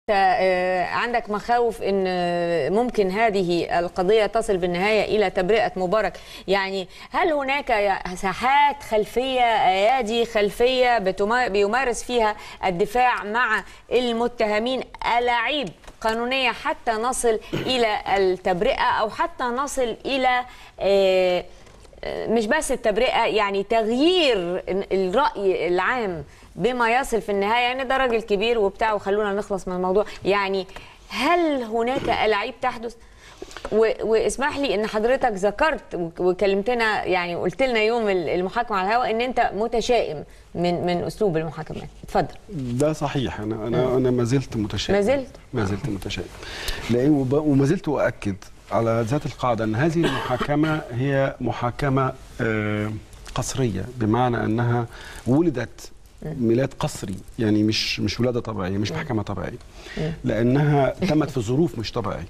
آه، عندك مخاوف ان آه، ممكن هذه القضيه تصل بالنهايه الى تبرئه مبارك يعني هل هناك يا- ساحات خلفيه ايادي خلفيه بتما- بيمارس فيها الدفاع مع المتهمين الاعيب قانونيه حتى نصل الى التبرئه او حتى نصل الى آه، آه، مش بس التبرئه يعني تغيير الراي العام بما يصل في النهايه يعني ده راجل كبير وبتاع وخلونا نخلص من الموضوع يعني هل هناك الاعيب تحدث و- واسمح لي ان حضرتك ذكرت وك- وكلمتنا يعني قلت لنا يوم ال- المحاكمه على الهواء ان انت متشائم من من اسلوب المحاكمات اتفضل ده صحيح انا انا انا ما زلت متشائم ما زلت؟ ما زلت متشائم لان وب- وما زلت اؤكد على ذات القاعده ان هذه المحاكمه هي محاكمه آه، قصريه بمعنى انها ولدت ميلاد قصري يعني مش مش ولاده طبيعيه مش محكمه طبيعيه لانها تمت في ظروف مش طبيعيه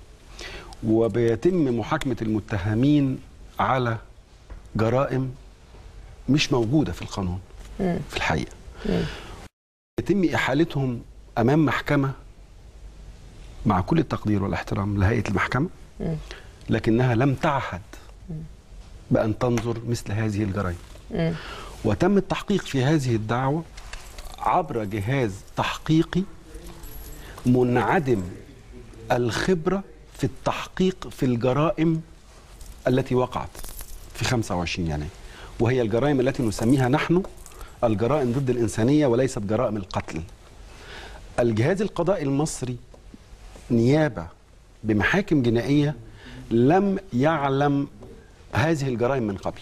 وبيتم محاكمه المتهمين على جرائم مش موجوده في القانون في الحقيقه يتم احالتهم امام محكمه مع كل التقدير والاحترام لهيئه المحكمه لكنها لم تعهد بان تنظر مثل هذه الجرائم وتم التحقيق في هذه الدعوه عبر جهاز تحقيقي منعدم الخبره في التحقيق في الجرائم التي وقعت في 25 يناير وهي الجرائم التي نسميها نحن الجرائم ضد الإنسانية وليست جرائم القتل الجهاز القضائي المصري نيابة بمحاكم جنائية لم يعلم هذه الجرائم من قبل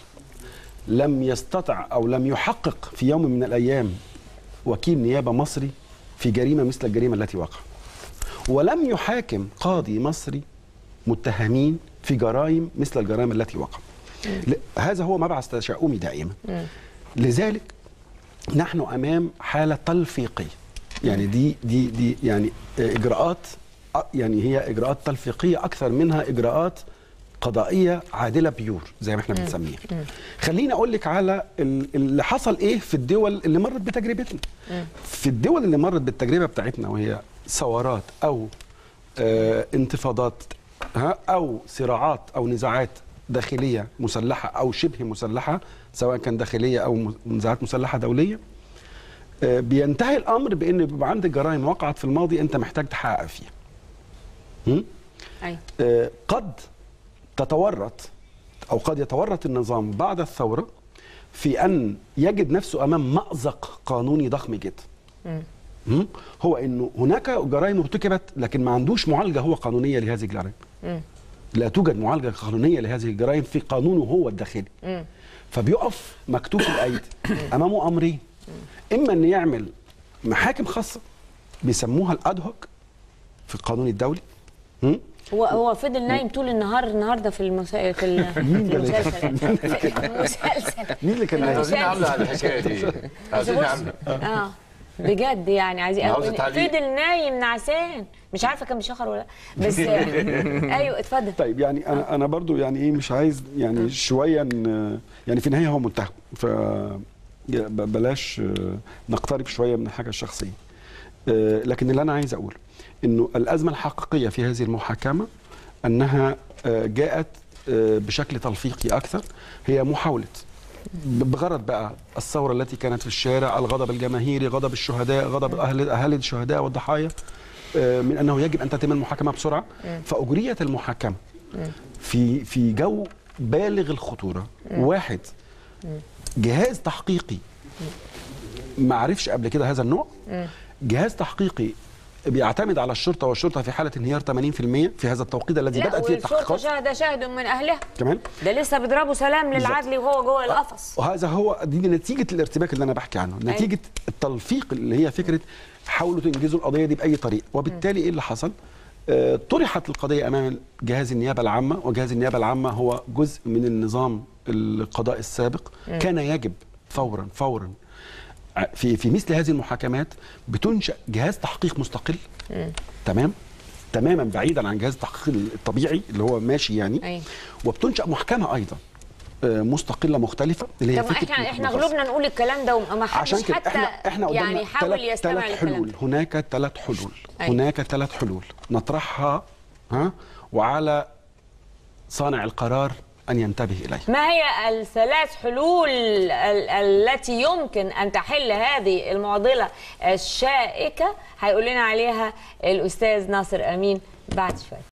لم يستطع أو لم يحقق في يوم من الأيام وكيل نيابة مصري في جريمة مثل الجريمة التي وقع ولم يحاكم قاضي مصري متهمين في جرائم مثل الجرائم التي وقع ل- هذا هو مبعث تشاؤمي دائما لذلك نحن امام حاله تلفيقيه يعني دي دي دي يعني اجراءات أ- يعني هي اجراءات تلفيقيه اكثر منها اجراءات قضائيه عادله بيور زي ما احنا بنسميها خليني اقول لك على ال- اللي حصل ايه في الدول اللي مرت بتجربتنا في الدول اللي مرت بالتجربه بتاعتنا وهي ثورات او آه انتفاضات ها او صراعات او نزاعات داخليه مسلحه او شبه مسلحه سواء كان داخليه او م- نزاعات مسلحه دوليه آه، بينتهي الامر بان بيبقى عندك جرائم وقعت في الماضي انت محتاج تحقق فيها هم؟ ايوه آه، قد تتورط او قد يتورط النظام بعد الثوره في ان يجد نفسه امام مازق قانوني ضخم جدا هم؟ هو انه هناك جرائم ارتكبت لكن ما عندوش معالجه هو قانونيه لهذه الجرائم لا توجد معالجه قانونيه لهذه الجرائم في قانونه هو الداخلي فبيقف مكتوف الايدي امامه امرين اما ان يعمل محاكم خاصه بيسموها الادهوك في القانون الدولي هم؟ هو هو فضل نايم طول النهار النهارده في المسا... في ال- في المسلسل في المسلسل مين اللي كان نايم؟ عايزين نعمل على الحكايه دي عايزين نعمل اه بجد يعني عايزين عاوزة تعليق. فضل نايم نعسان مش عارفه كان بيشخر ولا لا بس ايوه اتفضل طيب يعني انا انا برضو يعني ايه مش عايز يعني شويه ن- يعني في النهايه هو متهم ف ب- بلاش آه، نقترب شويه من الحاجه الشخصيه آه، لكن اللي انا عايز اقوله انه الازمه الحقيقيه في هذه المحاكمه انها آه، جاءت آه، بشكل تلفيقي اكثر هي محاوله ب- بغرض بقى الثوره التي كانت في الشارع الغضب الجماهيري غضب الشهداء غضب اهل اهالي الشهداء والضحايا آه، من انه يجب ان تتم المحاكمه بسرعه فاجريت المحاكمه في في جو بالغ الخطوره واحد جهاز تحقيقي ما عرفش قبل كده هذا النوع جهاز تحقيقي بيعتمد على الشرطه والشرطه في حاله انهيار 80% في هذا التوقيت الذي لا بدات فيه والشرطه التحقيقات شهد شاهد من اهلها كمان ده لسه بيضربوا سلام للعدل وهو جوه القفص وهذا هو دي نتيجه الارتباك اللي انا بحكي عنه نتيجه التلفيق اللي هي فكره حاولوا تنجزوا القضيه دي باي طريقه وبالتالي ايه اللي حصل آه، طرحت القضيه امام جهاز النيابه العامه وجهاز النيابه العامه هو جزء من النظام القضائي السابق كان يجب فورا فورا ع- في في مثل هذه المحاكمات بتنشا جهاز تحقيق مستقل تمام تماما بعيدا عن جهاز التحقيق الطبيعي اللي هو ماشي يعني أيوة. وبتنشا محكمه ايضا آه، مستقله مختلفه اللي هي طب فكره احنا احنا غزة. غلوبنا نقول الكلام ده وما عشان حدش كده حتى احنا احنا قدامنا يعني حاول ثلاث يستمع ثلاث للكلام حلول ده. هناك ثلاث حلول أيوة. هناك ثلاث حلول نطرحها ها وعلى صانع القرار ان ينتبه اليه ما هي الثلاث حلول ال- التي يمكن ان تحل هذه المعضله الشائكه هيقول لنا عليها الاستاذ ناصر امين بعد شويه